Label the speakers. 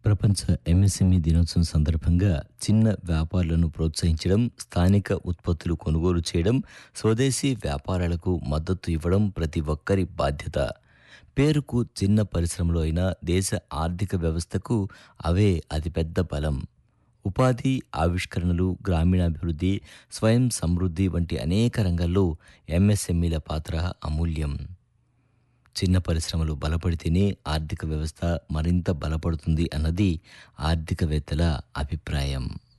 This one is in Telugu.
Speaker 1: ప్రపంచ ఎంఎస్ఎంఈ దినోత్సవం సందర్భంగా చిన్న వ్యాపారులను ప్రోత్సహించడం స్థానిక ఉత్పత్తులు కొనుగోలు చేయడం స్వదేశీ వ్యాపారాలకు మద్దతు ఇవ్వడం ప్రతి ఒక్కరి బాధ్యత పేరుకు చిన్న పరిశ్రమలో అయినా దేశ ఆర్థిక వ్యవస్థకు అవే అతిపెద్ద బలం ఉపాధి ఆవిష్కరణలు గ్రామీణాభివృద్ధి స్వయం సమృద్ధి వంటి అనేక రంగాల్లో ఎంఎస్ఎంఈల పాత్ర అమూల్యం చిన్న పరిశ్రమలు బలపడితేనే ఆర్థిక వ్యవస్థ మరింత బలపడుతుంది అన్నది ఆర్థికవేత్తల అభిప్రాయం